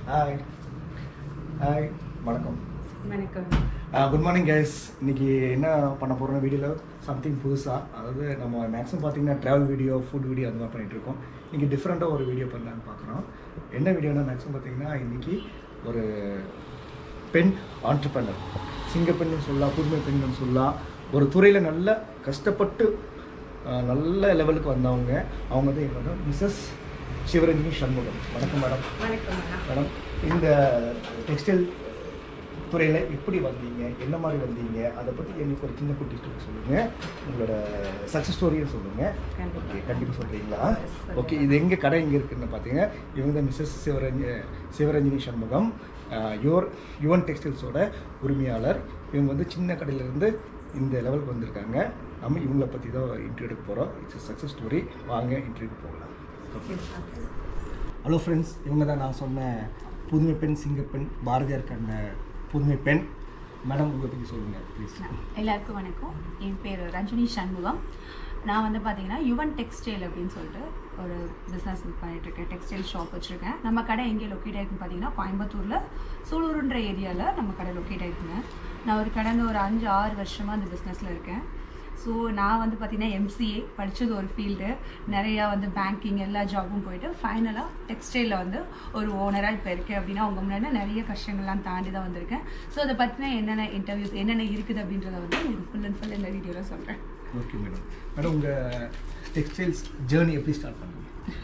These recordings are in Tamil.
ஹாய் ஹாய் வணக்கம் வணக்கம் குட் மார்னிங் கைஸ் இன்னைக்கு என்ன பண்ண போகிறோம் வீடியோவில் சம்திங் புதுசாக அதாவது நம்ம மேக்ஸிமம் பார்த்தீங்கன்னா ட்ராவல் வீடியோ ஃபுட் வீடியோ அந்த மாதிரி பண்ணிட்டு இருக்கோம் இன்னைக்கு டிஃப்ரெண்ட்டாக ஒரு வீடியோ பண்ணலான்னு பார்க்குறோம் என்ன வீடியோனா மேக்ஸிமம் பார்த்தீங்கன்னா இன்னைக்கு ஒரு பெண் ஆண்டர்பனர் சிங்க பெண்ணுன்னு சொல்லலாம் புதுமை பெண்ணுன்னு சொல்லலாம் ஒரு துறையில் நல்ல கஷ்டப்பட்டு அஹ், நல்ல லெவலுக்கு வந்தவங்க அவங்க வந்து என்னோட மிஸ்ஸஸ் சிவரஞ்சினி சண்முகம் வணக்கம் மேடம் வணக்கம் அண்ணா. மேடம் இந்த டெக்ஸ்டைல் துறையில் எப்படி வந்தீங்க என்ன மாதிரி வந்தீங்க அதை பற்றி எனக்கு ஒரு சின்ன குட்டி ஸ்டோரி சொல்லுங்கள் உங்களோட சக்ஸஸ் ஸ்டோரியும் சொல்லுங்கள் கண்டிப்பா. ஓகே கண்டிப்பாக சொல்கிறீங்களா Yes, சொல்றேன். ஓகே இது எங்கே கடை எங்கே இருக்குன்னு பார்த்தீங்க இவங்க தான் மிஸ்ஸஸ் சிவரஞ்சி சிவரஞ்சினி சண்முகம் யுவர் யுவன் டெக்ஸ்டைல்ஸோட உரிமையாளர் இவங்க வந்து சின்ன கடையிலேருந்து இந்த லெவலுக்கு வந்திருக்காங்க நம்ம இவங்கள பற்றி தான் இன்டர்வியூ எடுக்க போகிறோம் இட்ஸ் சக்ஸஸ் ஸ்டோரி வாங்க இன்டர்வியூ போகலாம் ஓகே ஹலோ ஃப்ரெண்ட்ஸ் இவங்க தான் நான் சொன்ன புதுமை பெண் சிங்கப்பெண் பாரதியார் கண்ண புதுமை பெண் மேடம் உங்களை பற்றி சொல்லுங்கள் ப்ளீஸ் எல்லாருக்கும் வணக்கம் என் பேர் ரஞ்சினி சண்முகம் நான் வந்து பார்த்தீங்கன்னா யுவன் டெக்ஸ்டைல் அப்படின்னு சொல்லிட்டு ஒரு பிஸ்னஸ் பண்ணிட்டு இருக்கேன் டெக்ஸ்டைல் ஷாப் வச்சுருக்கேன் நம்ம கடை எங்கே லொக்கேட் ஆயிருக்குன்னு பார்த்தீங்கன்னா கோயம்புத்தூரில் சூலூருன்ற ஏரியாவில் நம்ம கடை லொக்கேட் ஆயிருக்குங்க நான் ஒரு கடந்த ஒரு அஞ்சு ஆறு வருஷமாக அந்த பிஸ்னஸில் இருக்கேன் ஸோ நான் வந்து பார்த்தீங்கன்னா எம்சிஏ படித்தது ஒரு ஃபீல்டு நிறையா வந்து பேங்கிங் எல்லா ஜாபும் போயிட்டு ஃபைனலாக டெக்ஸ்டைலில் வந்து ஒரு ஓனராக இப்போ இருக்கேன் அப்படின்னா உங்கள் முன்னாடி நிறைய கஷ்டங்கள்லாம் தாண்டி தான் வந்திருக்கேன் ஸோ அதை பற்றின என்னென்ன இன்டர்வியூஸ் என்னென்ன இருக்குது அப்படின்றத வந்து உங்களுக்கு ஃபுல் அண்ட் ஃபுல் இந்த வீடியோவில் சொல்கிறேன் ஓகே மேடம் மேடம் உங்கள் டெக்ஸ்டைல்ஸ் ஜேர்னி எப்படி ஸ்டார்ட் பண்ணீங்க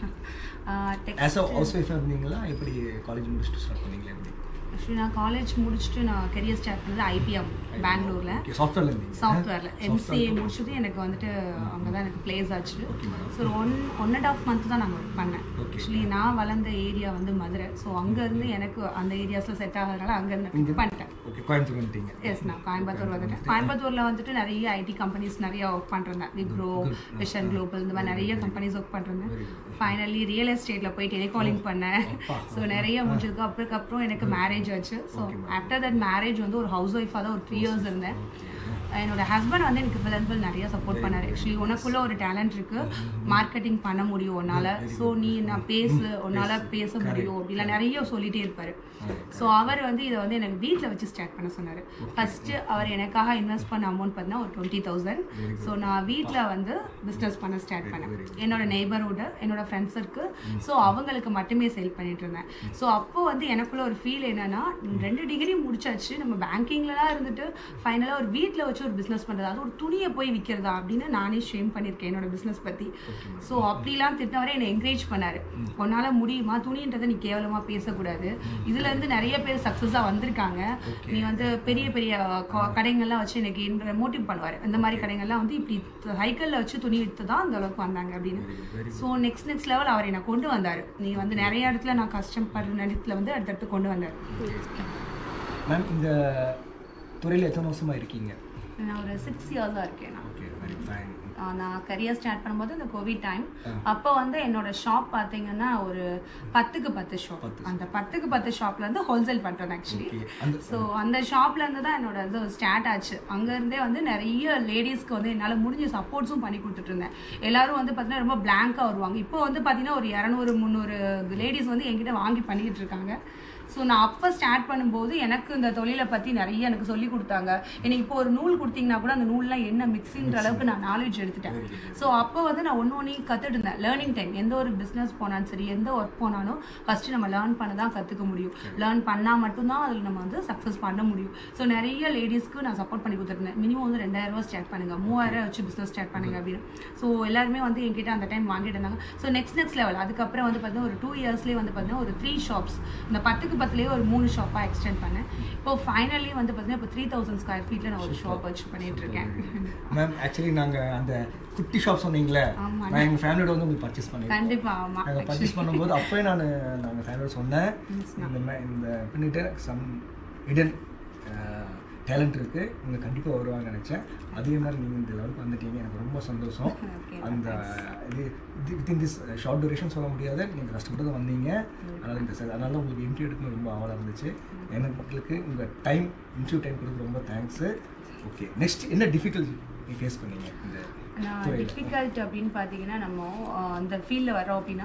ஆஸ் அ ஹவுஸ் ஒய்ஃபாக இருந்தீங்களா எப்படி காலேஜ் முடிச்சுட்டு ஸ்டார்ட் பண்ணீங்களா எப்படி ஆக்சுவலி நான் காலேஜ் முடிச்சுட்டு நான் கெரியர் ஸ்டார்ட் பண்ணது ஐபிஎம் பெங்களூரில் ஓகே சாஃப்ட்வேர்ல இருந்தீங்க சாஃப்ட்வேரில் எம்சிஏ முடிச்சது எனக்கு வந்துட்டு அங்கே தான் எனக்கு பிளேஸ் ஆச்சு okay madam so one one and of month தான் நான் ஒர்க் பண்ணேன் Okay. ஆக்சுவலி நான் வளர்ந்த ஏரியா வந்து மதுரை ஸோ அங்கேருந்து எனக்கு அந்த ஏரியாஸில் செட் ஆகிறதுனால அங்கேருந்து நான் இங்க- pick பண்ணிட்டேன் ஓகே கோயம்புத்தூர் வந்துட்டீங்க எஸ் நான் கோயம்புத்தூர் வந்துட்டேன் கோயம்புத்தூரில் வந்துட்டு நிறைய ஐடி கம்பெனிஸ் நிறைய ஒர்க் பண்ணுறேன் விப்ரோ good. விஷன் குளோபல் இந்த மாதிரி நிறைய கம்பெனிஸ் ஒர்க் பண்ணுறேன் Very good. ஃபைனலி ரியல் எஸ்டேட்டில் போய் டெலிகாலிங் பண்ணேன் அப்பா. ஸோ நிறைய முடிஞ்சதுக்கு அப்புறம் அப்புறம் எனக்கு மேரேஜ் ஆச்சு so Okay, ma'am. After that marriage வந்து ஒரு ஹவுஸ் ஒய்ஃபாக தான் ஒரு த்ரீ இயர்ஸ் இருந்தேன் என்னோட ஹஸ்பண்ட் வந்து எனக்கு ஃபுல் அண்ட் ஃபுல் நிறைய சப்போர்ட் பண்ணாரு ஆக்சுவலி உனக்குள்ள ஒரு டேலண்ட் இருக்கு மார்க்கெட்டிங் பண்ண முடியும் உன்னால ஸோ நீ நான் பேசு உன்னால பேச முடியும் அப்படிலாம் நிறைய சொல்லிட்டே இருப்பாரு ஸோ அவர் வந்து இதை வந்து எனக்கு வீட்டில் வச்சு ஸ்டார்ட் பண்ண சொன்னார் ஃபஸ்ட்டு அவர் எனக்காக இன்வெஸ்ட் பண்ண அமௌண்ட் பார்த்தீங்கன்னா ஒரு டுவெண்ட்டி தௌசண்ட் ஸோ நான் வீட்டில் வந்து பிஸ்னஸ் பண்ண ஸ்டார்ட் பண்ணேன் என்னோட நெய்பர்ஹுட் என்னோட ஃப்ரெண்ட்ஸ் இருக்கு ஸோ அவங்களுக்கு மட்டுமே சேல் பண்ணிட்டு இருந்தேன் ஸோ அப்போ வந்து எனக்குள்ள ஒரு ஃபீல் என்னன்னா ரெண்டு டிகிரி முடிச்சாச்சு நம்ம பேங்கிங்லலாம் இருந்துட்டு ஃபைனலாக ஒரு வீட்டில் வச்சு ஒரு பிஸ்னஸ் பண்ணுறது அது ஒரு துணியை போய் விற்கிறதா அப்படின்னு நானே ஷேம் பண்ணியிருக்கேன் என்னோட பிஸ்னஸ் பற்றி ஸோ அப்படிலாம் திட்டினவரை என்னை என்கரேஜ் பண்ணாரு உன்னால முடியுமா துணின்றதை நீ கேவலமாக பேசக்கூடாது இதுல இருந்து நிறைய பேர் சக்ஸஸாக வந்திருக்காங்க நீ வந்து பெரிய பெரிய க- கடைங்கள்லாம் வச்சு எனக்கு மோட்டிவ் பண்ணுவார் இந்த மாதிரி கடைங்கள்லாம் வந்து இப்படி சைக்கிளில் வச்சு துணி விற்று தான் அந்த அளவுக்கு வந்தாங்க அப்படின்னு ஸோ நெக்ஸ்ட் நெக்ஸ்ட் லெவல் அவர் என்னை கொண்டு வந்தார் நீ வந்து நிறைய இடத்துல நான் கஷ்டப்படுற இடத்துல வந்து அடுத்தடுத்து கொண்டு வந்தார் மேம் இந்த துறையில் எத்தனை வருஷமா இருக்கீங்க நான் ஒரு சிக்ஸ் இயர்ஸாக இருக்கேன் நான் ஓகே வெரி ஃபைன் ஆஹ் நான் கரியர் ஸ்டார்ட் பண்ணும்போது இந்த கோவிட் டைம் ஆ. அப்போ வந்து என்னோட ஷாப் பார்த்தீங்கன்னா ஒரு பத்துக்கு பத்து ஷாப் பத்து அந்த பத்துக்கு பத்து ஷாப்ல இருந்து ஹோல்சேல் பண்றேன் ஆக்சுவலி ஓகே அந்த ஸோ அந்த ஷாப்ல இருந்து தான் என்னோட இது ஸ்டார்ட் ஆச்சு அங்க இருந்தே வந்து நிறைய லேடிஸ்க்கு வந்து என்னால முடிஞ்ச சப்போர்ட்ஸும் பண்ணி கொடுத்துட்டு இருந்தேன் எல்லாரும் வந்து பார்த்தீங்கன்னா ரொம்ப பிளாங்கா வருவாங்க இப்போ வந்து பார்த்தீங்கன்னா ஒரு இரநூறு முந்நூறு லேடிஸ் வந்து என்கிட்ட வாங்கி பண்ணிக்கிட்டு இருக்காங்க ஸோ நான் அப்போ ஸ்டார்ட் பண்ணும்போது எனக்கு இந்த தொழிலை பற்றி நிறைய எனக்கு சொல்லி கொடுத்தாங்க எனக்கு இப்போ ஒரு நூல் கொடுத்தீங்கன்னா கூட அந்த நூல்லாம் என்ன மிக்ஸின்ற அளவுக்கு நான் நாலேஜ் எடுத்துட்டேன் ஸோ அப்போ வந்து நான் ஒன்று ஒன்றி கற்றுட்டு இருந்தேன் லேர்னிங் டைம் எந்த ஒரு பிஸ்னஸ் போனாலும் சரி எந்த ஒர்க் போனாலும் ஃபஸ்ட்டு நம்ம லேர்ன் பண்ண தான் கற்றுக்க முடியும் லேர்ன் பண்ணால் மட்டும்தான் அதில் நம்ம வந்து சக்ஸஸ் பண்ண முடியும் ஸோ நிறைய லேடிஸ்க்கு நான் சப்போர்ட் பண்ணி கொடுத்துருந்தேன் மினிமம் வந்து ரெண்டாயிரம் ரூபா ஸ்டார்ட் பண்ணுங்க மூவாயிரம் வச்சு பிஸ்னஸ் ஸ்டார்ட் பண்ணுங்க அப்படின்னு ஸோ எல்லாருமே வந்து என்கிட்ட அந்த டைம் வாங்கிட்டு இருந்தாங்க ஸோ நெக்ஸ்ட் நெக்ஸ்ட் லெவல் அதுக்கப்புறம் வந்து பார்த்தீங்கன்னா ஒரு டூ இயர்ஸ்லேயே வந்து பார்த்தீங்கன்னா ஒரு த்ரீ ஷாப்ஸ் இந்த பத்துக்கு பத்துலேயே ஒரு மூணு ஷாப்பாக எக்ஸ்டெண்ட் பண்ணேன் இப்போ ஃபைனலி வந்து பார்த்தீங்கன்னா இப்போ த்ரீ தௌசண்ட் ஸ்கொயர் ஃபீட்டில் நான் ஒரு ஷாப் வச்சு பண்ணிட்டு இருக்கேன் மேம் ஆக்சுவலி நாங்கள் அந்த குட்டி ஷாப் சொன்னீங்களே ஆமா. நான் எங்கள் ஃபேமிலியோட வந்து உங்களுக்கு பர்ச்சேஸ் பண்ணிருக்கோம் கண்டிப்பா ஆமா நாங்கள் பர்ச்சேஸ் பண்ணும்போது அப்போயே நான் நாங்கள் ஃபேமிலியோட சொன்னேன் இந்த மா- இந்த பின்னிட்டு சம் இடன் டேலண்ட் இருக்குது இவங்க கண்டிப்பாக வருவாங்கன்னு நினச்சேன் அதே மாதிரி நீங்கள் இந்த லெவலுக்கு வந்துட்டீங்க எனக்கு ரொம்ப சந்தோஷம் Okay, அந்த இது இது வித்தின் திஸ் ஷார்ட் டியூரேஷன் சொல்ல முடியாது நீங்கள் கஷ்டப்பட்டு தான் வந்தீங்க அதனால் இந்த சார் அதனால உங்களுக்கு இன்டர்வியூ எடுக்கணும் ரொம்ப ஆவலாக இருந்துச்சு எனக்கு உங்களுக்கு உங்கள் டைம் இன்டர்வியூ டைம் கொடுத்து ரொம்ப தேங்க்ஸு ஓகே நெக்ஸ்ட் என்ன டிஃபிகல்ட்டி ஃபேஸ் பண்ணீங்க இந்த நான் துறையில. டிஃபிகல்ட் அப்படின்னு பார்த்தீங்கன்னா நம்ம அஹ், அந்த ஃபீல்டில் வரோம் அப்படின்னா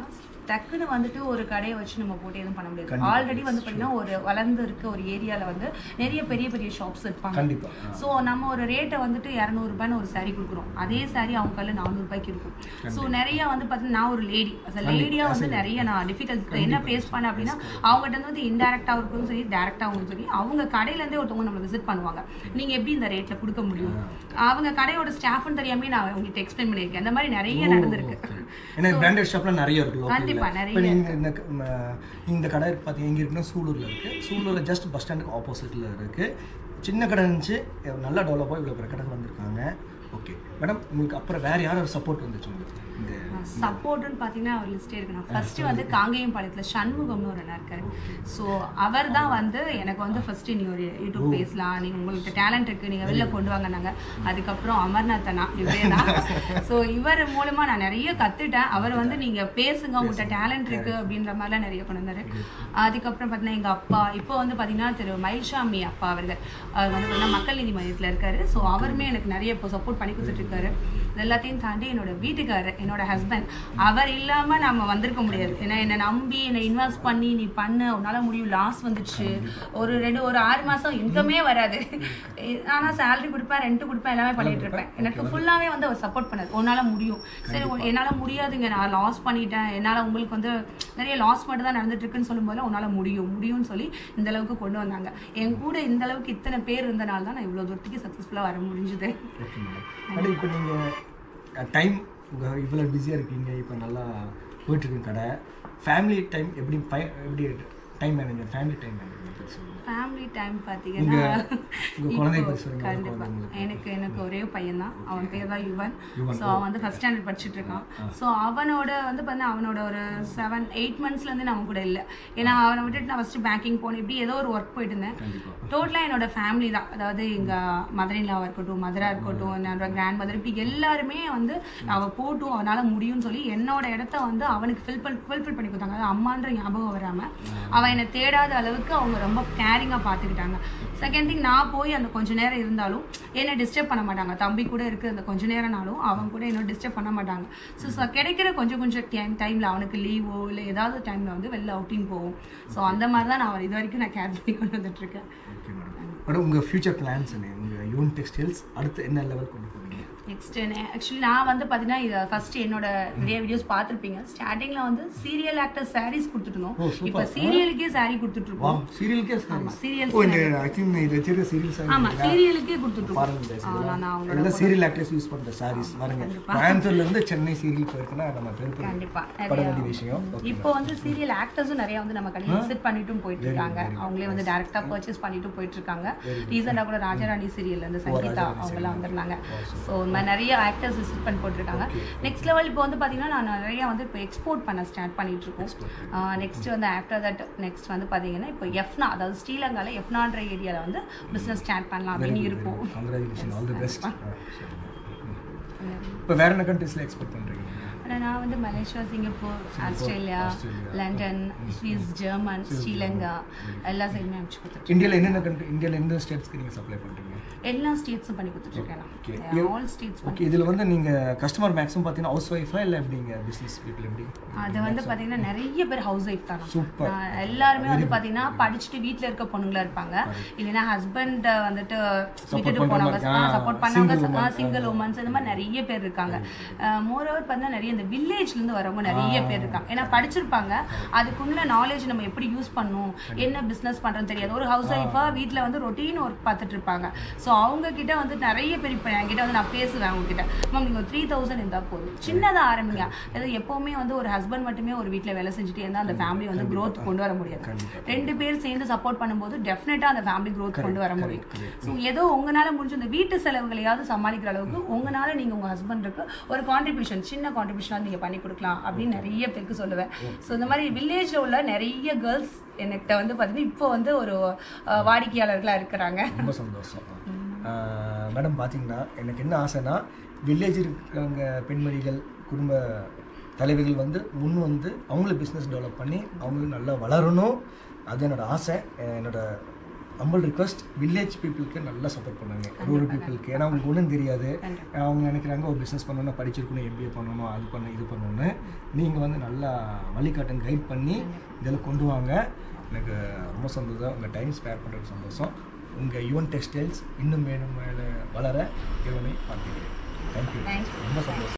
டக்குன்னு வந்துட்டு ஒரு கடையை வச்சு நம்ம போட்டு எதுவும் பண்ண முடியாது கண்டிப்பா. ஆல்ரெடி வந்து பார்த்தீங்கன்னா ஒரு வளர்ந்து இருக்க ஒரு ஏரியால வந்து நிறைய பெரிய பெரிய ஷாப்ஸ் இருப்பாங்க கண்டிப்பா ஸோ நம்ம ஒரு ரேட்டை வந்துட்டு இரநூறுபான்னு ஒரு saree கொடுக்குறோம் அதே saree அவங்க கையில் நானூறுபாய்க்கு இருக்கும் ஸோ நிறைய வந்து பார்த்தீங்கன்னா நான் ஒரு லேடி அஸ் லேடியாக வந்து நிறைய நான் டிஃபிகல்ட் என்ன ஃபேஸ் பண்ணேன் அப்படின்னா அவங்ககிட்ட இருந்து வந்து இன்டெரக்டாக இருக்கும் சரி டேரெக்டாகவும் சரி அவங்க கடையிலேருந்தே ஒருத்தவங்க நம்ம விசிட் பண்ணுவாங்க நீங்கள் எப்படி இந்த ரேட்டில் கொடுக்க முடியும் அவங்க கடையோட ஸ்டாஃப்னு தெரியாமே நான் உங்களுக்கு எக்ஸ்பிளைன் பண்ணியிருக்கேன் இந்த மாதிரி நிறைய நடந்திருக்கு ஏன்னா பிராண்டட் ஷாப்ல நிறைய இருக்கு லோக்கல்ல கண்டிப்பா, நிறைய இப்போ நீங்க இந்த க- ம, இந்த கடை இருக்கு பார்த்தீங்க எங்க இருக்குன்னா சூலூர்ல இருக்கு சூலூர்ல ஜஸ்ட் பஸ் ஸ்டாண்டுக்கு ஆப்போசிட்ல இருக்கு சின்ன கடை இருந்துச்சு இவ்வளவு நல்லா டெவலப்பாக இவ்வளோ பெரிய கடை வந்திருக்காங்க ஓகே மேடம் உங்களுக்கு அப்புறம் வேற யாரோட சப்போர்ட் வந்துச்சு உங்களுக்கு இந்த சப்போர்ட்னு பார்த்தீங்கன்னா அவர் லிஸ்டே இருக்கு நான் ஃபர்ஸ்ட் வந்து காங்கேயம் பாளையத்தில் சண்முகம்னு ஒரு அண்ணா இருக்காரு ஸோ அவர் தான் வந்து எனக்கு வந்து ஃபர்ஸ்ட் நீ ஒரு யூடியூப் பேசலாம் நீங்க உங்களுக்கு டேலண்ட் இருக்கு நீங்க வெளில கொண்டு வாங்கினாங்க அதுக்கப்புறம் அமர்நாத் அண்ணா இவரே தான் ஸோ இவர் மூலமா நான் நிறைய கத்துட்டேன் அவர் வந்து நீங்க பேசுங்க உங்கள்கிட்ட டேலண்ட் இருக்கு அப்படின்ற மாதிரிலாம் நிறைய கொண்டு வந்தாரு அதுக்கப்புறம் பார்த்தீங்கன்னா எங்க அப்பா இப்போ வந்து பார்த்தீங்கன்னா திரு மயில்சாமி அப்பா அவர்கள் அவர் வந்து பார்த்தீங்கன்னா மக்கள் நீதி மையத்தில் இருக்காரு ஸோ அவருமே எனக்கு நிறைய இப்போ சப்போர்ட் பண்ணி கொடுத்துட்டு இருக்காரு இது எல்லாத்தையும் தாண்டி என்னோட வீட்டுக்காரர் என்னோட ஹஸ்பண்ட் அவர் இல்லாம நம்ம வந்திருக்க முடியாது ஏன்னா என்னை நம்பி என்னை இன்வெஸ்ட் பண்ணி நீ பண்ணு உன்னால முடியும் லாஸ் வந்துச்சு ஒரு ரெண்டு ஒரு ஆறு மாசம் இன்கமே வராது ஆனா சேலரி கொடுப்பேன் ரெண்ட் கொடுப்பேன் எல்லாமே பண்ணிட்டு இருப்பேன் எனக்கு ஃபுல்லாவே வந்து அவர் சப்போர்ட் பண்ணாரு உன்னால முடியும் சரி உ- என்னால முடியாதுங்க நான் லாஸ் பண்ணிட்டேன் என்னால உங்களுக்கு வந்து நிறைய லாஸ் மட்டும் தான் நடந்துட்டு இருக்குன்னு சொல்லும்போது உன்னால முடியும் முடியும்னு சொல்லி இந்த அளவுக்கு கொண்டு வந்தாங்க என் கூட இந்த அளவுக்கு இத்தனை பேர் இருந்தனால தான் நான் இவ்வளவு தூரத்துக்கு சக்சஸ்ஃபுல்லா வர முடிஞ்சுது ஓகே மேடம் மேடம் இப்போ நீங்கள் டைம் இவ்வளோ பிஸியாக இருக்கீங்க இப்போ நல்லா போயிட்டுருக்கு கடை ஃபேமிலி டைம் எப்படி பை- எப்படி time manager family time manager சொல்லுங்கள் ஃபேமிலி டைம் பார்த்தீங்கன்னா உங்க குழந்தை இப்போ பேர் சொல்லுங்க, உங்க கண்டிப்பா குழந்தைங்களுக்கு. எனக்கு எனக்கு ஒரே பையன் தான் அவன் பேர் தான் யுவன் யுவன், ஸோ அவன் வந்து ஃபர்ஸ்ட் ஸ்டாண்டர்ட் படிச்சுட்டு இருக்கான் ஸோ அவனோட வந்து பார்த்தீங்கன்னா அவனோட ஒரு செவன் எயிட் மந்த்ஸ்லேருந்து நான் அவன் கூட இல்லை ஏன்னா அவனை விட்டுட்டு நான் ஃபர்ஸ்ட் பேங்கிங் போனேன் இப்படி ஏதோ ஒரு ஒர்க் போயிட்டு இருந்தேன் கண்டிப்பாக டோட்டலாக என்னோட ஃபேமிலி தான் அதாவது எங்கள் மதரின்லாவாக இருக்கட்டும் மதராக இருக்கட்டும் என்னோட கிராண்ட் மதர் இப்படி எல்லாருமே வந்து அவள் போட்டும் அவனால் முடியும்னு சொல்லி என்னோட இடத்த வந்து அவனுக்கு ஃபில் பண்ணி ஃபில்ஃபில் பண்ணி கொடுத்தாங்க அது அம்மான்ற ஞாபகம் வராமல் அவன் என்னை தேடாத அளவுக்கு அவங்க ரொம்ப கேரிங்காக பார்த்துக்கிட்டாங்க செகண்ட் திங் நான் போய் அந்த கொஞ்ச நேரம் இருந்தாலும் என்னை டிஸ்டர்ப் பண்ண மாட்டாங்க தம்பி கூட இருக்கு அந்த கொஞ்ச நேரம்னாலும் அவன் கூட என்ன டிஸ்டர்ப் பண்ண மாட்டாங்க ஸோ கிடைக்கிற கொஞ்சம் கொஞ்சம் டைம் டைமில் அவனுக்கு லீவோ இல்லை ஏதாவது டைமில் வந்து வெளில அவுட்டிங் போவோம் ஸோ அந்த மாதிரி தான் நான் இது வரைக்கும் நான் கேர் பண்ணி கொண்டு வந்துட்டு இருக்கேன் ஓகே மேடம் மேடம் உங்கள் ஃபியூச்சர் பிளான்ஸ் என்ன உங்கள் யூன் டெக்ஸ்டைல்ஸ் அடுத்து என்ன லெவல் கொண்டு போவீங்க நெக்ஸ்ட் ஆக்சுவலி நான் வந்து பார்த்தீங்கன்னா இதை ஃபர்ஸ்ட் என்னோட நிறைய வீடியோஸ் பார்த்துருப்பீங்க ஸ்டார்டிங்கில் வந்து சீரியல் ஆக்டர் சாரீஸ் கொடுத்துட்டு இருந்தோம் ஓ, super. இப்போ சீரியலுக்கே saree கொடுத்துட்டு வா இருக்கோம் சீரியலுக்கே ஆமா, serial ஓ இந்த ஆக்சுவலி இது வச்சிருக்க சீரியல் ஆமா சீரியலுக்கே கொடுத்துட்டு இருக்கோம் பாருங்க guys, ஆ, நான் நான் அவங்களோட இதெல்லாம் சீரியல் ஆக்ட்ரஸ் யூஸ் பண்ற சாரீஸ் பாருங்க கோயம்புத்தூர்ல இருந்து சென்னை சீரியல் போயிருக்குன்னா நம்ம பெருப்ப கண்டிப்பா பட நிறைய வேண்டிய விஷயம் இப்போ வந்து சீரியல் ஆக்டர்ஸும் நிறைய வந்து நம்ம கடையில் விசிட் பண்ணிட்டும் போயிட்டு இருக்காங்க அவங்களே வந்து டேரக்டா பர்ச்சேஸ் பண்ணிட்டும் போயிட்டு இருக்காங்க ரீசெண்டாக கூட ராஜாராணி சீரியல் வந்து சங்கீதா அவங்கலாம் வந்திருந்தாங்க ஸோ இந்த மாதிரி நிறைய ஆக்டர்ஸ் விசிட் பண்ணி போட்டிருக்காங்க நெக்ஸ்ட் லெவல் இப்போ வந்து பார்த்தீங்கன்னா நான் நிறைய வந்து இப்போ எக்ஸ்போர்ட் பண்ண ஸ்டார்ட் பண்ணிட்டு இருக்கோம் நெக்ஸ்ட் வந்து ஆஃப்டர் தட் நெக்ஸ்ட் வந்து பார்த்தீங்கன்னா இப்போ எஃப்னா அதாவது ஸ்ரீலங்கால எஃப்னான்ற ஏரியாவில் வந்து பிஸ்னஸ் ஸ்டார்ட் பண்ணலாம் அப்படின்னு இருக்கும் கங்க்ராச்சுலேஷன் ஆல் தி பெஸ்ட் இப்போ வேற என்ன கண்ட்ரீஸ்ல எக்ஸ்போர்ட் பண்றீங்க ஆனா நான் வந்து Malaysia Singapore Australia Australia, London Swiss German Sri Lanka எல்லா சைடுமே அனுப்பிச்சு கொடுத்துட்டு இந்தியால என்னென்ன கண்ட்ரி இந்தியால எந்த ஸ்டேட்ஸ்க்கு நீங்க சப்ளை பண்றீங்க எல்லா ஸ்டேட்ஸும் பண்ணி கொடுத்துட்டு இருக்கேன் Okay. நான் ஆல் ஸ்டேட்ஸ் ஓகே இதுல வந்து நீங்க கஸ்டமர் மேக்ஸிமம் பார்த்தீங்கன்னா ஹவுஸ் ஒய்ஃபா இல்லை எப்படிங்க பிசினஸ் பீப்புள் எப்படி அது வந்து பாத்தீங்கன்னா நிறைய பேர் ஹவுஸ் ஒய்ஃப் தான் Super. நான் எல்லாருமே வந்து பாத்தீங்கன்னா படிச்சுட்டு வீட்ல இருக்க பொண்ணுங்களா இருப்பாங்க இல்லைன்னா ஹஸ்பண்ட் வந்துட்டு விட்டுட்டு பண்ற போனவங்க மாதிரி. ஆ, சப்போர்ட் பண்ணவங்க சிங்கிள் உமன்ஸ் இந்த மாதிரி நிறைய பேர் இருக்காங்க மோர் ஓவர் பார்த்தா நிறைய இந்த வில்லேஜ்ல இருந்து வரவங்க நிறைய பேர் இருக்காங்க ஏன்னா படிச்சிருப்பாங்க அதுக்குள்ள நாலேஜ் நம்ம எப்படி யூஸ் பண்ணணும் என்ன பிசினஸ் பண்றோம்னு தெரியாது ஒரு ஹவுஸ் ஒய்ஃபா வீட்ல வந்து ரொட்டீன் ஒர்க் பார்த்துட்டு இருப்பாங்க ஸோ அவங்க கிட்ட வந்து நிறைய பேர் இப்போ என்கிட்ட வந்து நான் பேசுவேன் அவங்க கிட்ட மேம் நீங்க த்ரீ தௌசண்ட் இருந்தா போதும் சின்னதா ஆரம்பிங்க அதாவது எப்பவுமே வந்து ஒரு ஹஸ்பண்ட் மட்டுமே ஒரு வீட்ல வேலை செஞ்சுட்டே இருந்தா அந்த ஃபேமிலி வந்து growth கொண்டு வர முடியாது கண்டிப்பா. ரெண்டு பேர் சேர்ந்து சப்போர்ட் பண்ணும்போது டெஃபினட்டா அந்த ஃபேமிலி growth கொண்டு வர முடியும் ஸோ ஏதோ உங்களால முடிஞ்ச இந்த வீட்டு செலவுகளையாவது சமாளிக்கிற அளவுக்கு உங்களால நீங்க உங்க ஹஸ்பண்டுக்கு ஒரு கான்ட்ரிபியூஷன் சின்ன கான்ட்ரிபியூஷன் நீங்க பண்ணி கொடுக்கலாம் அப்படின்னு நிறைய பேருக்கு சொல்லுவேன் ஸோ இந்த மாதிரி வில்லேஜ்ல உள்ள நிறைய கேர்ள்ஸ் என்கிட்ட வந்து பார்த்தீங்கன்னா இப்போ வந்து ஒரு அஹ், வாடிக்கையாளர்களா இருக்கிறாங்க ரொம்ப சந்தோஷம் மேடம் பார்த்தீங்கன்னா எனக்கு என்ன ஆசைனா வில்லேஜ் இருக்கிறவங்க பெண்மணிகள் குடும்ப தலைவிகள் வந்து முன் வந்து அவங்களும் பிஸ்னஸ் டெவலப் பண்ணி அவங்களும் நல்லா வளரணும் அது என்னோட ஆசை என்னோட ஹம்பிள் ரிக்வஸ்ட் வில்லேஜ் பீப்புளுக்கு நல்லா சப்போர்ட் பண்ணுங்க ரூரல் பீப்புளுக்கு ஏன்னா அவங்களுக்கு ஒன்றும் தெரியாது அவங்க நினைக்கிறாங்க ஒரு பிஸ்னஸ் பண்ணணும் படிச்சிருக்கணும் எம்பிஏ பண்ணணும் அது பண்ணணும் இது பண்ணணும்னு நீங்கள் வந்து நல்லா வழிகாட்டன் கைட் பண்ணி இதில் கொண்டு வாங்க எனக்கு ரொம்ப சந்தோஷம் உங்கள் டைம் ஸ்பேர் பண்ணுறது சந்தோஷம் உங்கள் யுவன் டெக்ஸ்டைல்ஸ் இன்னும் மேலும் மேலே வளர இறைவனை பார்த்துக்கிறேன் தேங்க்யூ Thank you. ரொம்ப சந்தோஷம்